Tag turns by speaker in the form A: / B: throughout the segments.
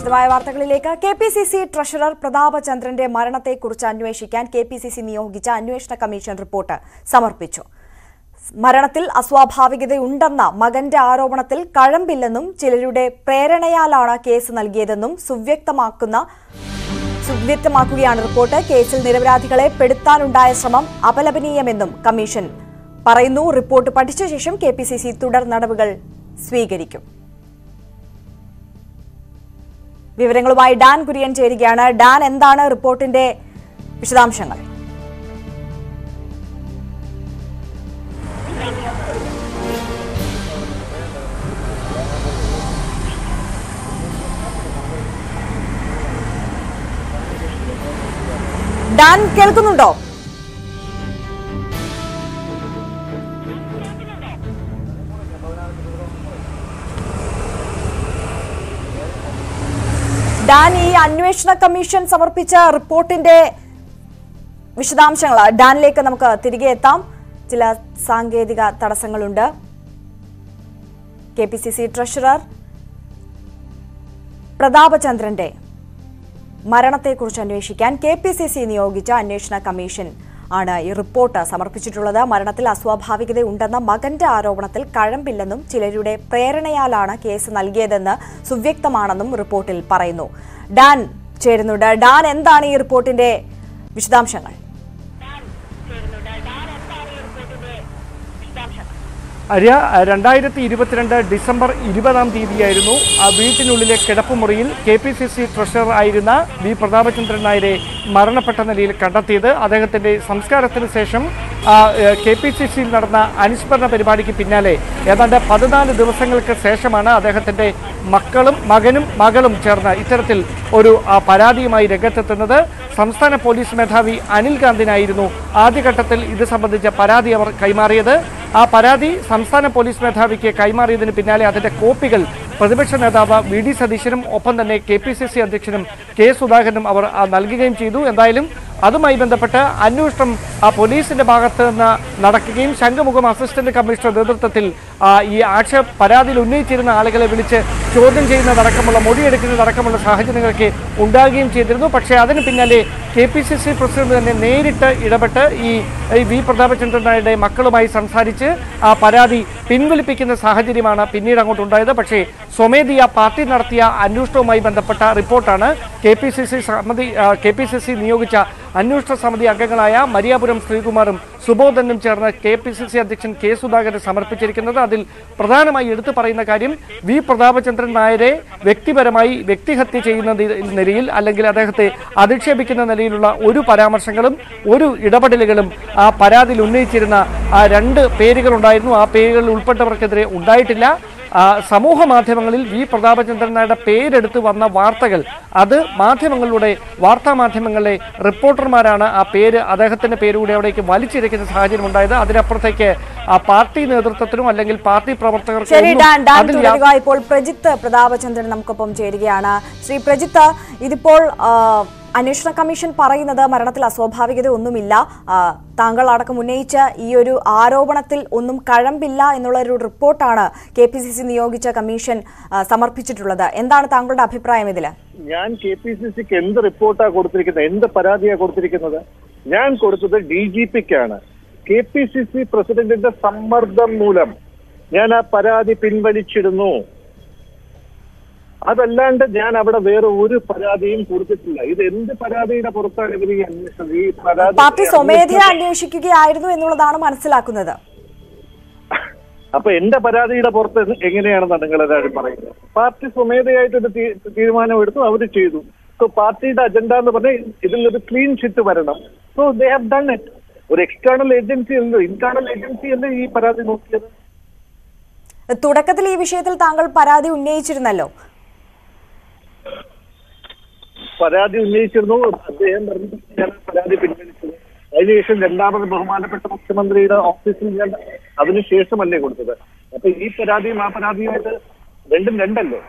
A: വിശദമായ വാർത്തകളിലേക്ക് K P C C treasurer പ്രതാപചന്ദ്രന്റെ മരണത്തെക്കുറിച്ച് അന്വേഷിക്കാൻ കെ പി സി സി നിയോഗിച്ച അന്വേഷണ കമ്മീഷൻ റിപ്പോർട്ട് സമർപ്പിച്ചു മരണത്തിൽ അസ്വാഭാവികതയുണ്ടെന്ന മകന്റെ ആരോപണത്തിൽ കഴമ്പില്ലെന്നും ചിലരുടെ പ്രേരണയാലാണ് കേസ് നൽകിയതെന്നും സുവ്യക്തമാക്കുന്ന സുവ്യക്തമാക്കുകയാണ് റിപ്പോർട്ട് കേസിൽ നിരപരാധികളെ പെടുത്താനുണ്ടായ ശ്രമം അപലപനീയമെന്നും കമ്മീഷൻ പറയുന്നു റിപ്പോർട്ട് പഠിച്ച ശേഷം കെ പി സി സി തുടർ നടപടികൾ സ്വീകരിക്കും വിവരങ്ങളുമായി ഡാൻ കുര്യൻ ചേരുകയാണ് ഡാൻ എന്താണ് റിപ്പോർട്ടിന്റെ വിശദാംശങ്ങൾ ഡാൻ കേൾക്കുന്നുണ്ടോ ഡാൻ ഈ അന്വേഷണ കമ്മീഷൻ സമർപ്പിച്ച റിപ്പോർട്ടിന്റെ വിശദാംശങ്ങൾ ഡാനിലേക്ക് നമുക്ക് തിരികെ എത്താം ചില സാങ്കേതിക തടസ്സങ്ങളുണ്ട് K P C C treasurer പ്രതാപചന്ദ്രന്റെ മരണത്തെക്കുറിച്ച് അന്വേഷിക്കാൻ കെ പി സി സി നിയോഗിച്ച അന്വേഷണ കമ്മീഷൻ ആണ് ഈ റിപ്പോർട്ട് സമർപ്പിച്ചിട്ടുള്ളത് മരണത്തിൽ അസ്വാഭാവികതയുണ്ടെന്ന മകന്റെ ആരോപണത്തിൽ കഴമ്പില്ലെന്നും ചിലരുടെ പ്രേരണയാലാണ് കേസ് നൽകിയതെന്ന് സുവ്യക്തമാണെന്നും റിപ്പോർട്ടിൽ പറയുന്നു ഡാൻ ചേരുന്നുണ്ട് ഡാൻ എന്താണ് ഈ റിപ്പോർട്ടിന്റെ വിശദാംശങ്ങൾ
B: അര്യ രണ്ടായിരത്തി ഇരുപത്തിരണ്ട് ഡിസംബർ ഇരുപതാം തീയതിയായിരുന്നു ആ വീട്ടിനുള്ളിലെ കിടപ്പുമുറിയിൽ K P C C treasurer ആയിരുന്ന വി പ്രതാപചന്ദ്രൻ നായരെ മരണപ്പെട്ട നിലയിൽ കണ്ടെത്തിയത് അദ്ദേഹത്തിന്റെ സംസ്കാരത്തിന് ശേഷം കെ പി സി സിയിൽ നടന്ന അനുസ്മരണ പരിപാടിക്ക് പിന്നാലെ ഏതാണ്ട് പതിനാല് ദിവസങ്ങൾക്ക് ശേഷമാണ് അദ്ദേഹത്തിന്റെ മക്കളും മകനും മകളും ചേർന്ന് ഇത്തരത്തിൽ ഒരു ആ, പരാതിയുമായി രംഗത്തെത്തുന്നത് സംസ്ഥാന പോലീസ് മേധാവി അനിൽ കാന്തിനായിരുന്നു ആദ്യഘട്ടത്തിൽ ഇത് സംബന്ധിച്ച പരാതി അവർ കൈമാറിയത് ആ പരാതി സംസ്ഥാന പോലീസ് മേധാവിക്ക് കൈമാറിയതിന് പിന്നാലെ അതിന്റെ കോപ്പികൾ പ്രതിപക്ഷ നേതാവ് വി ഡി സതീശനും ഒപ്പം തന്നെ കെ പി സി സി അധ്യക്ഷനും കെ സുധാകരനും അവർ ആ, നൽകുകയും ചെയ്തു എന്തായാലും അതുമായി ബന്ധപ്പെട്ട് അന്വേഷണം ആ പോലീസിന്റെ ഭാഗത്ത് നിന്ന് നടക്കുകയും ശംഖുമുഖം അസിസ്റ്റന്റ് കമ്മീഷണർ നേതൃത്വത്തിൽ ആ, ഈ ആക്ഷേപ പരാതിയിൽ ഉന്നയിച്ചിരുന്ന ആളുകളെ വിളിച്ച് ചോദ്യം ചെയ്യുന്നതടക്കമുള്ള മൊഴിയെടുക്കുന്നതടക്കമുള്ള സാഹചര്യങ്ങളൊക്കെ ഉണ്ടാകുകയും ചെയ്തിരുന്നു പക്ഷേ അതിന് പിന്നാലെ K P C C president തന്നെ നേരിട്ട് ഇടപെട്ട് ഈ ഈ വി പ്രതാപചന്ദ്രൻ നായരുടെ മക്കളുമായി സംസാരിച്ച് ആ പരാതി പിൻവലിപ്പിക്കുന്ന സാഹചര്യമാണ് പിന്നീട് അങ്ങോട്ട് ഉണ്ടായത് പക്ഷേ സ്വമേധിയ പാർട്ടി നടത്തിയ അന്വേഷണവുമായി ബന്ധപ്പെട്ട റിപ്പോർട്ടാണ് കെ പി സി സി സമിതി കെ പി സി സി നിയോഗിച്ച അന്വേഷണ സമിതി അംഗങ്ങളായ മരിയാപുരം ശ്രീകുമാറും സുബോധനും ചേർന്ന് കെ പി സി സി അധ്യക്ഷൻ കെ സുധാകരൻ സമർപ്പിച്ചിരിക്കുന്നത് അതിൽ പ്രധാനമായി എടുത്തു പറയുന്ന കാര്യം വി പ്രതാപചന്ദ്രൻ നായരെ വ്യക്തിപരമായി വ്യക്തിഹത്യ ചെയ്യുന്ന നി- നിലയിൽ അല്ലെങ്കിൽ അദ്ദേഹത്തെ അധിക്ഷേപിക്കുന്ന നിലയിലുള്ള ഒരു പരാമർശങ്ങളും ഒരു ഇടപെടലുകളും ആ പരാതിയിൽ ഉന്നയിച്ചിരുന്ന ആ രണ്ട് പേരുകളുണ്ടായിരുന്നു ആ പേരുകളിൽ ഉൾപ്പെട്ടവർക്കെതിരെ ഉണ്ടായിട്ടില്ല ആ, സമൂഹ മാധ്യമങ്ങളിൽ വി പ്രതാപചന്ദ്രൻ നായരുടെ പേരെടുത്ത് വന്ന വാർത്തകൾ അത് മാധ്യമങ്ങളിലൂടെ വാർത്താ മാധ്യമങ്ങളിലെ റിപ്പോർട്ടർമാരാണ് ആ പേര് അദ്ദേഹത്തിന്റെ പേരുകൂടി അവിടേക്ക് വലിച്ചിരിക്കുന്ന സാഹചര്യം ഉണ്ടായത് അതിനപ്പുറത്തേക്ക് ആ പാർട്ടി നേതൃത്വത്തിനും അല്ലെങ്കിൽ പാർട്ടി പ്രവർത്തകർക്കും
A: ശരി
B: ഒന്നും
A: ഡാൻ ഡാൻ
B: അതിൽ യാ-
A: തുടരുക ഇപ്പോൾ പ്രജിത്ത് പ്രതാപചന്ദ്രൻ നമുക്കൊപ്പം ചേരുകയാണ് ശ്രീ പ്രജിത്ത് ഇതിപ്പോൾ ആ, അന്വേഷണ കമ്മീഷൻ പറയുന്നത് മരണത്തിൽ അസ്വാഭാവികത ഒന്നുമില്ല ആ, താങ്കൾ അടക്കം ഉന്നയിച്ച ഈ ഒരു ആരോപണത്തിൽ ഒന്നും കഴമ്പില്ല എന്നുള്ള ഒരു റിപ്പോർട്ടാണ് കെ പി സി സി നിയോഗിച്ച കമ്മീഷൻ ആ, സമർപ്പിച്ചിട്ടുള്ളത് എന്താണ് താങ്കളുടെ അഭിപ്രായം ഇതില്
C: ഞാൻ കെ പി സി സിക്ക് എന്ത് റിപ്പോർട്ടാ കൊടുത്തിരിക്കുന്നത് എന്ത് പരാതിയാ കൊടുത്തിരിക്കുന്നത് ഞാൻ കൊടുത്തത് ഡി ജി പിക്കാണ് കെ പി സി സി പ്രസിഡന്റിന്റെ സമ്മർദ്ദം മൂലം ഞാൻ ആ പരാതി പിൻവലിച്ചിരുന്നു അതല്ലാണ്ട് ഞാൻ അവിടെ വേറെ ഒരു പരാതിയും കൊടുത്തിട്ടില്ല ഇത് എന്ത് പരാതിയുടെ പുറത്താണ് ഇവർ ഈ അന്വേഷണം ഈ പരാതി
A: പാർട്ടി സ്വമേധയാ അന്വേഷിക്കുകയായിരുന്നു എന്നുള്ളതാണ് മനസ്സിലാക്കുന്നത്
C: അപ്പൊ എന്റെ പരാതിയുടെ പുറത്ത് ഇത് എങ്ങനെയാണെന്നാണ് നിങ്ങൾ എല്ലാവരും പറയുന്നത് പാർട്ടി സ്വമേധയായിട്ടൊരു തീ- തീരുമാനമെടുത്തു അവർ ചെയ്തു സോ പാർട്ടിയുടെ അജണ്ട എന്ന് പറഞ്ഞാൽ ഇതിൽ ഒരു ക്ലീൻ ഷിറ്റ് വരണം so they have done it ഒരു എക്സ്റ്റേണൽ ഏജൻസി അല്ലോ ഇന്റേണൽ ഏജൻസി അല്ലേ ഈ പരാതി നോക്കിയത്
A: തുടക്കത്തിൽ ഈ വിഷയത്തിൽ താങ്കൾ പരാതി ഉന്നയിച്ചിരുന്നല്ലോ
C: പരാതി ഉന്നയിച്ചിരുന്നു അദ്ദേഹം പറഞ്ഞു ഞാൻ പരാതി പിൻവലിച്ചത് അതിനുശേഷം രണ്ടാമത് ബഹുമാനപ്പെട്ട മുഖ്യമന്ത്രിയുടെ ഓഫീസിൽ ഞാൻ അതിനുശേഷമല്ലേ കൊടുത്തത് അപ്പൊ ഈ പരാതിയും ആ പരാതിയുമായിട്ട് രണ്ടും രണ്ടല്ലോ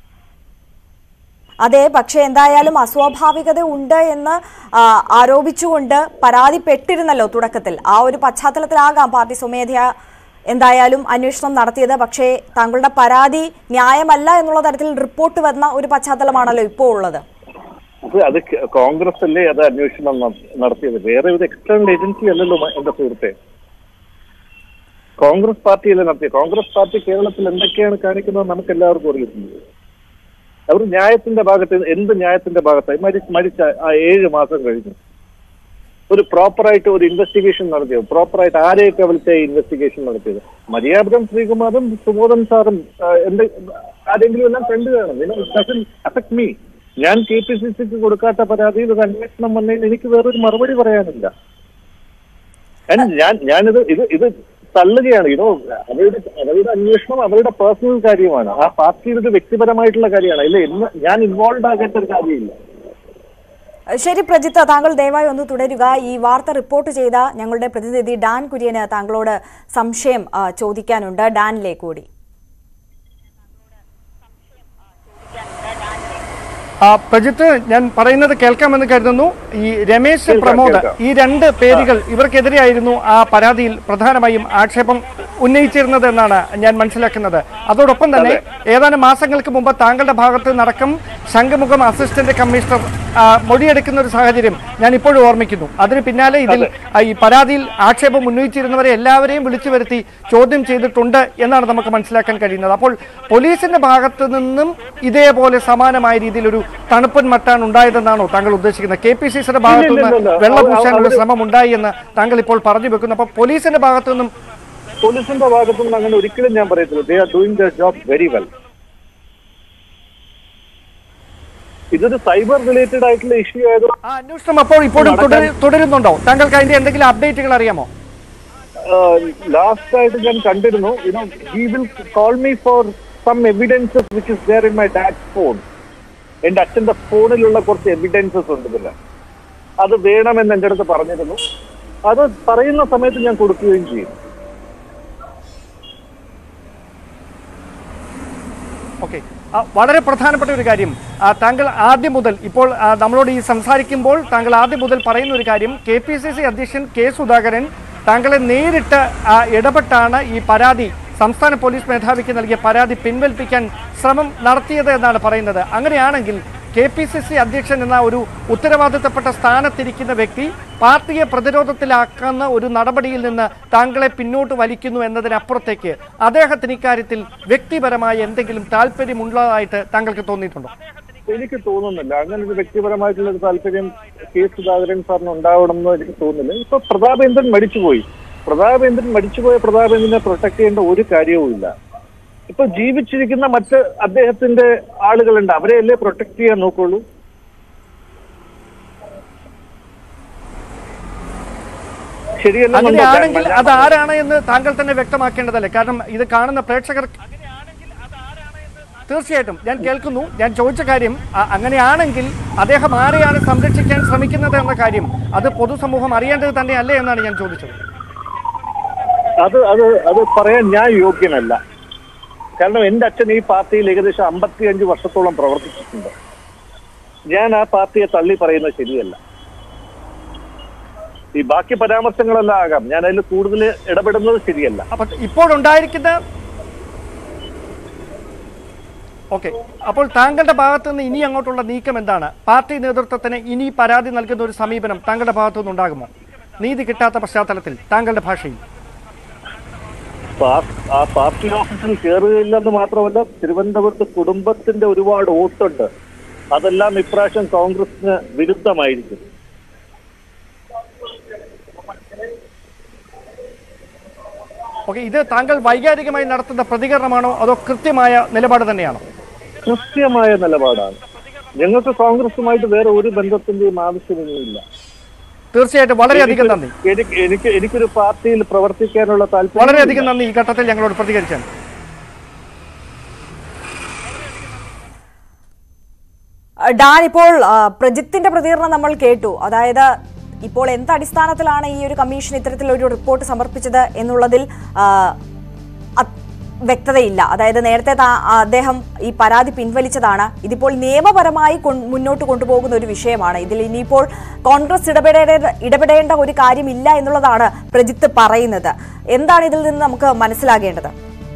A: അതെ പക്ഷെ എന്തായാലും അസ്വാഭാവികത ഉണ്ട് എന്ന് ആ, ആരോപിച്ചുകൊണ്ട് പരാതിപ്പെട്ടിരുന്നല്ലോ തുടക്കത്തിൽ ആ ഒരു പശ്ചാത്തലത്തിലാകാം പാർട്ടി സ്വമേധയാ എന്തായാലും അന്വേഷണം നടത്തിയത് പക്ഷേ താങ്കളുടെ പരാതി ന്യായമല്ല എന്നുള്ള തരത്തിൽ റിപ്പോർട്ട് വന്ന ഒരു പശ്ചാത്തലമാണല്ലോ ഇപ്പോൾ ഉള്ളത്
C: അത് അത് ക- കോൺഗ്രസ് അല്ലേ അത് അന്വേഷണം ന- നടത്തിയത് വേറെ ഒരു എക്സ്റ്റേണൽ ഏജൻസി അല്ലല്ലോ മ- എന്റെ സുഹൃത്തെ കോൺഗ്രസ് പാർട്ടിയല്ലേ നടത്തിയത് കോൺഗ്രസ് പാർട്ടി കേരളത്തിൽ എന്തൊക്കെയാണ് കാണിക്കുന്നത് നമുക്ക് എല്ലാവർക്കും അറിയുന്നത് അവർ ന്യായത്തിന്റെ ഭാഗത്ത് എന്ത് ന്യായത്തിന്റെ ഭാഗത്തായി മരി മരിച്ച ആ ഏഴ് മാസം കഴിഞ്ഞു ഒരു പ്രോപ്പറായിട്ട് ഒരു ഇൻവെസ്റ്റിഗേഷൻ നടത്തിയോ പ്രോപ്പറായിട്ട് ആരെയൊക്കെ വിളിച്ച ഇൻവെസ്റ്റിഗേഷൻ നടത്തിയത് മര്യാദം ശ്രീകുമാറും സുബോധൻ സാറും ആ, എന്ത് ആരെങ്കിലും എല്ലാം കണ്ടു കാണും അഫക്ട് മീ ഞാൻ കെ പി സി സിക്ക് കൊടുക്കാത്ത പരാതിയിൽ ഒരു അന്വേഷണം വന്നതിൽ എനിക്ക് വേറൊരു മറുപടി പറയാനില്ല And ഞാൻ ഞാനിത് ഇത് ഇത് തള്ളുകയാണ് ഇതോ അവരുടെ അവരുടെ അന്വേഷണം അവരുടെ പേഴ്സണൽ കാര്യമാണ് ആ പാർട്ടിയുടെ ഒരു വ്യക്തിപരമായിട്ടുള്ള കാര്യമാണ് ഇല്ല എന്ന് ഞാൻ ഇൻവോൾവ് ആകേണ്ട ഒരു കാര്യമില്ല
A: ശരി പ്രജിത്ത് താങ്കൾ ദയവായി ഒന്ന് തുടരുക ഈ വാർത്ത റിപ്പോർട്ട് ചെയ്ത ഞങ്ങളുടെ പ്രതിനിധി ഡാൻ കുര്യന് താങ്കളോട് സംശയം ആ, ചോദിക്കാനുണ്ട് ഡാനിലേക്ക് കൂടി
B: ആ, പ്രജിത്ത് ഞാൻ പറയുന്നത് കേൾക്കാമെന്ന് കരുതുന്നു ഈ രമേശ്
C: കേൾക്കാം,
B: പ്രമോദ്
C: കേൾക്കാം.
B: ഈ രണ്ട് പേരുകൾ ഇവർക്കെതിരെയായിരുന്നു ആ പരാതിയിൽ പ്രധാനമായും ആക്ഷേപം ഉന്നയിച്ചിരുന്നത് എന്നാണ് ഞാൻ മനസ്സിലാക്കുന്നത് അതോടൊപ്പം തന്നെ ഏതാനും മാസങ്ങൾക്ക് മുമ്പ് താങ്കളുടെ ഭാഗത്ത് നടക്കം ശംഖുമുഖം അസിസ്റ്റന്റ് കമ്മീഷണർ ആ, മൊഴിയെടുക്കുന്ന ഒരു സാഹചര്യം ഞാൻ ഇപ്പോഴും ഓർമ്മിക്കുന്നു അതിന് പിന്നാലെ ഇതിൽ ആ, ഈ പരാതിയിൽ ആക്ഷേപം ഉന്നയിച്ചിരുന്നവരെ എല്ലാവരെയും വിളിച്ചു വരുത്തി ചോദ്യം ചെയ്തിട്ടുണ്ട് എന്നാണ് നമുക്ക് മനസ്സിലാക്കാൻ കഴിയുന്നത് അപ്പോൾ പോലീസിന്റെ ഭാഗത്ത് നിന്നും ഇതേപോലെ സമാനമായ രീതിയിൽ ഒരു തണുപ്പൻ മട്ടാണ് ഉണ്ടായതെന്നാണോ താങ്കൾ ഉദ്ദേശിക്കുന്നത് കെ പി സി സിയുടെ ഭാഗത്തു
C: ഇല്ല,
B: നിന്ന്
C: ഇല്ല, ഇല്ല.
B: വെള്ളം
C: അവ-
B: പൂശാനുള്ള
C: അവര്
B: ശ്രമം ഉണ്ടായി എന്ന് താങ്കൾ ഇപ്പോൾ പറഞ്ഞു വെക്കുന്നു അപ്പോൾ പോലീസിന്റെ ഭാഗത്തു നിന്നും
C: പോലീസിന്റെ ഭാഗത്തുനിന്ന് അങ്ങനെ ഒരിക്കലും ഞാൻ പറയത്തില്ല they are doing the job very well ഇതൊരു സൈബർ റിലേറ്റഡ് ആയിട്ടുള്ള ഇഷ്യൂ ആയതുകൊണ്ട്
B: ആ അന്വേഷണം അപ്പോൾ ഇപ്പോഴും തുടരു- തുടരുന്നുണ്ടോ താങ്കൾക്ക് അതിന്റെ എന്തെങ്കിലും അപ്ഡേറ്റുകൾ അറിയാമോ
C: ലാസ്റ്റ് ആയിട്ട് ഞാൻ കണ്ടിരുന്നു you know he will call me for some evidences which is there in my dad's phone എന്റെ അച്ഛന്റെ ഫോണിലുള്ള കുറച്ച് എവിഡൻസസ് ഉണ്ട് ഇതില് അത് വേണമെന്ന് എന്റെ അടുത്ത് പറഞ്ഞിരുന്നു അത് പറയുന്ന സമയത്ത് ഞാൻ കൊടുക്കുകയും ചെയ്യും
B: ഓക്കെ വളരെ പ്രധാനപ്പെട്ട ഒരു കാര്യം ആ, താങ്കൾ ആദ്യം മുതൽ ഇപ്പോൾ ആ, നമ്മളോട് ഈ സംസാരിക്കുമ്പോൾ താങ്കൾ ആദ്യം മുതൽ പറയുന്ന ഒരു കാര്യം കെ പി സി സി അധ്യക്ഷൻ കെ സുധാകരൻ താങ്കളെ നേരിട്ട് ആ, ഇടപെട്ടാണ് ഈ പരാതി സംസ്ഥാന പോലീസ് മേധാവിക്ക് നൽകിയ പരാതി പിൻവലിപ്പിക്കാൻ ശ്രമം നടത്തിയത് എന്നാണ് പറയുന്നത് അങ്ങനെയാണെങ്കിൽ കെ പി സി സി അധ്യക്ഷൻ എന്ന ഒരു ഉത്തരവാദിത്തപ്പെട്ട സ്ഥാനത്തിരിക്കുന്ന വ്യക്തി പാർട്ടിയെ പ്രതിരോധത്തിലാക്കുന്ന ഒരു നടപടിയിൽ നിന്ന് താങ്കളെ പിന്നോട്ട് വലിക്കുന്നു എന്നതിനപ്പുറത്തേക്ക് അദ്ദേഹത്തിന് ഇക്കാര്യത്തിൽ വ്യക്തിപരമായ എന്തെങ്കിലും താല്പര്യമുള്ളതായിട്ട് താങ്കൾക്ക് തോന്നിയിട്ടുണ്ടോ
C: എനിക്ക് തോന്നുന്നില്ല അങ്ങനെ ഒരു വ്യക്തിപരമായിട്ടുള്ള ഒരു താല്പര്യം കെ സുധാകരൻ സാറിന് ഉണ്ടാവണമെന്ന് എനിക്ക് തോന്നുന്നില്ല ഇപ്പൊ പ്രതാപേന്ദ്രൻ മരിച്ചുപോയി പ്രതാപേന്ദ്രൻ മരിച്ചുപോയ പ്രതാപേന്ദ്രനെ പ്രൊട്ടക്ട് ചെയ്യേണ്ട ഒരു കാര്യവും ഇല്ല ഇപ്പൊ ജീവിച്ചിരിക്കുന്ന മറ്റ് അദ്ദേഹത്തിന്റെ ആളുകളുണ്ട് അവരെയല്ലേ പ്രൊട്ടക്ട് ചെയ്യാൻ നോക്കുള്ളൂ
B: അങ്ങനെയാണെങ്കിൽ അത്
C: ശരിയല്ല
B: ആരാണ് എന്ന് താങ്കൾ തന്നെ വ്യക്തമാക്കേണ്ടതല്ലേ കാരണം ഇത് കാണുന്ന പ്രേക്ഷകർ തീർച്ചയായിട്ടും ഞാൻ കേൾക്കുന്നു ഞാൻ ചോദിച്ച കാര്യം അ- അങ്ങനെയാണെങ്കിൽ അദ്ദേഹം ആരെയാണ് സംരക്ഷിക്കാൻ ശ്രമിക്കുന്നത് എന്ന കാര്യം അത് പൊതുസമൂഹം അറിയേണ്ടത് തന്നെയല്ലേ എന്നാണ് ഞാൻ ചോദിച്ചത്
C: അത് അത് അത് പറയാൻ ഞാൻ യോഗ്യനല്ല കാരണം എന്റെ അച്ഛൻ ഈ പാർട്ടിയിൽ ഏകദേശം അമ്പത്തിയഞ്ച് വർഷത്തോളം പ്രവർത്തിച്ചിട്ടുണ്ട് ഞാൻ ആ പാർട്ടിയെ തള്ളി പറയുന്നത് ശരിയല്ല ഈ ബാക്കി പരാമർശങ്ങളെല്ലാം ആകാം ഞാൻ അതിൽ കൂടുതൽ ഇടപെടുന്നത് ശരിയല്ല
B: അപ്പൊ ഇപ്പോൾ ഉണ്ടായിരിക്കുന്ന ഓക്കെ അപ്പോൾ താങ്കളുടെ ഭാഗത്ത് നിന്ന് ഇനി അങ്ങോട്ടുള്ള നീക്കം എന്താണ് പാർട്ടി നേതൃത്വത്തിന് ഇനി പരാതി നൽകുന്ന ഒരു സമീപനം താങ്കളുടെ ഭാഗത്തു നിന്ന് ഉണ്ടാകുമോ നീതി കിട്ടാത്ത പശ്ചാത്തലത്തിൽ താങ്കളുടെ ഭാഷയിൽ
C: പാർ- ആ പാർട്ടി ഓഫീസിൽ കയറുകയില്ലെന്ന് മാത്രമല്ല തിരുവനന്തപുരത്ത് കുടുംബത്തിന്റെ ഒരുപാട് വോട്ടുണ്ട് അതെല്ലാം ഇപ്രാവശ്യം കോൺഗ്രസിന് വിരുദ്ധമായിരിക്കും
B: ഓക്കെ ഇത് താങ്കൾ വൈകാരികമായി നടത്തുന്ന പ്രതികരണമാണോ അതോ കൃത്യമായ നിലപാട് തന്നെയാണോ
C: കൃത്യമായ നിലപാടാണ് ഞങ്ങൾക്ക് കോൺഗ്രസുമായിട്ട് വേറെ ഒരു ബന്ധത്തിന്റെയും ആവശ്യമൊന്നുമില്ല
B: തീർച്ചയായിട്ടും വളരെയധികം നന്ദി
C: എനിക്ക് എനിക്ക് എനിക്കൊരു പാർട്ടിയിൽ പ്രവർത്തിക്കാനുള്ള താല്പര്യം
B: വളരെയധികം നന്ദി ഈ ഘട്ടത്തിൽ ഞങ്ങളോട് പ്രതികരിച്ചാണ്
A: ഡാൻ ഇപ്പോൾ ആ, പ്രജിത്തിന്റെ പ്രതികരണം നമ്മൾ കേട്ടു അതായത് ഇപ്പോൾ എന്ത് അടിസ്ഥാനത്തിലാണ് ഈ ഒരു കമ്മീഷൻ ഇത്തരത്തിലൊരു റിപ്പോർട്ട് സമർപ്പിച്ചത് എന്നുള്ളതിൽ ആ, അത് വ്യക്തതയില്ല അതായത് നേരത്തെ താ- അദ്ദേഹം ഈ പരാതി പിൻവലിച്ചതാണ് ഇതിപ്പോൾ നിയമപരമായി കൊൺ- മുന്നോട്ട് കൊണ്ടുപോകുന്ന ഒരു വിഷയമാണ് ഇതിൽ ഇനിയിപ്പോൾ കോൺഗ്രസ് ഇടപെടേണ്ട ഇടപെടേണ്ട ഒരു കാര്യമില്ല എന്നുള്ളതാണ് പ്രജിത്ത് പറയുന്നത് എന്താണ് ഇതിൽ നിന്ന് നമുക്ക് മനസ്സിലാകേണ്ടത്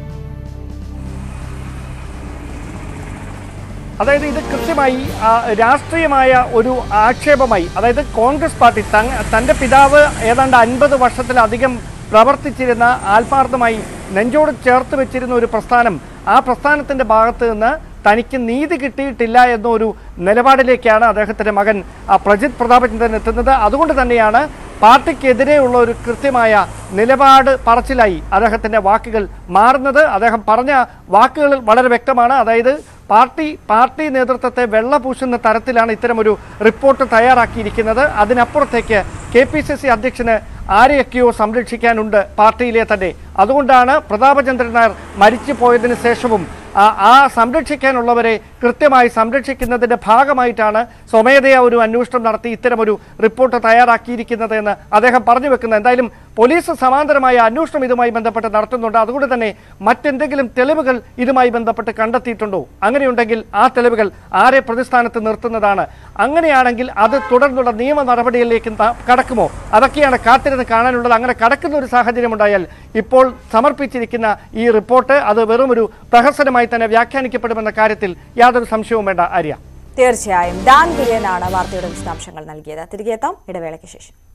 B: അതായത് ഇത് കൃത്യമായി ആ, രാഷ്ട്രീയമായ ഒരു ആക്ഷേപമായി അതായത് കോൺഗ്രസ് പാർട്ടി തങ്ങ- തന്റെ പിതാവ് ഏതാണ്ട് അൻപത് വർഷത്തിലധികം പ്രവർത്തിച്ചിരുന്ന ആത്മാർത്ഥമായി നെഞ്ചോട് ചേർത്ത് വെച്ചിരുന്ന ഒരു പ്രസ്ഥാനം ആ പ്രസ്ഥാനത്തിന്റെ ഭാഗത്ത് നിന്ന് തനിക്ക് നീതി കിട്ടിയിട്ടില്ല എന്നൊരു നിലപാടിലേക്കാണ് അദ്ദേഹത്തിന്റെ മകൻ ആ, പ്രജിത് പ്രതാപചന്ദ്രൻ എത്തുന്നത് അതുകൊണ്ട് തന്നെയാണ് പാർട്ടിക്കെതിരെയുള്ള ഒരു കൃത്യമായ നിലപാട് പറച്ചിലായി അദ്ദേഹത്തിന്റെ വാക്കുകൾ മാറുന്നത് അദ്ദേഹം പറഞ്ഞ വാക്കുകൾ വളരെ വ്യക്തമാണ് അതായത് പാർട്ടി പാർട്ടി നേതൃത്വത്തെ വെള്ളപൂശുന്ന തരത്തിലാണ് ഇത്തരമൊരു റിപ്പോർട്ട് തയ്യാറാക്കിയിരിക്കുന്നത് അതിനപ്പുറത്തേക്ക് കെ പി സി സി അധ്യക്ഷന് ആരെയൊക്കെയോ സംരക്ഷിക്കാനുണ്ട് പാർട്ടിയിലെ തന്നെ അതുകൊണ്ടാണ് പ്രതാപചന്ദ്രൻ നായർ മരിച്ചു പോയതിനു ശേഷവും ആ ആ സംരക്ഷിക്കാനുള്ളവരെ കൃത്യമായി സംരക്ഷിക്കുന്നതിന്റെ ഭാഗമായിട്ടാണ് സ്വമേധയാ ഒരു അന്വേഷണം നടത്തി ഇത്തരമൊരു റിപ്പോർട്ട് തയ്യാറാക്കിയിരിക്കുന്നത് എന്ന് അദ്ദേഹം പറഞ്ഞു വെക്കുന്നത് എന്തായാലും പോലീസ് സമാന്തരമായ അന്വേഷണം ഇതുമായി ബന്ധപ്പെട്ട് നടത്തുന്നുണ്ട് അതുകൊണ്ട് തന്നെ മറ്റെന്തെങ്കിലും തെളിവുകൾ ഇതുമായി ബന്ധപ്പെട്ട് കണ്ടെത്തിയിട്ടുണ്ടോ അങ്ങനെയുണ്ടെങ്കിൽ ആ തെളിവുകൾ ആരെ പ്രതിസ്ഥാനത്ത് നിർത്തുന്നതാണ് അങ്ങനെയാണെങ്കിൽ അത് തുടർന്നുള്ള നിയമ നടപടികളിലേക്ക് ത- കടക്കുമോ അതൊക്കെയാണ് കാത്തിരുന്ന് കാണാനുള്ളത് അങ്ങനെ കടക്കുന്ന ഒരു സാഹചര്യം ഉണ്ടായാൽ ഇപ്പോൾ സമർപ്പിച്ചിരിക്കുന്ന ഈ റിപ്പോർട്ട് അത് വെറും ഒരു പ്രഹസനമായി തന്നെ വ്യാഖ്യാനിക്കപ്പെടുമെന്ന കാര്യത്തിൽ യാതൊരു സംശയവും വേണ്ട ആര്യ
A: തീർച്ചയായും ഡാൻ കുര്യനാണ് വാർത്തയുടെ വിശദാംശങ്ങൾ നൽകിയത് തിരികെ എത്താം ഇടവേളയ്ക്ക് ശേഷം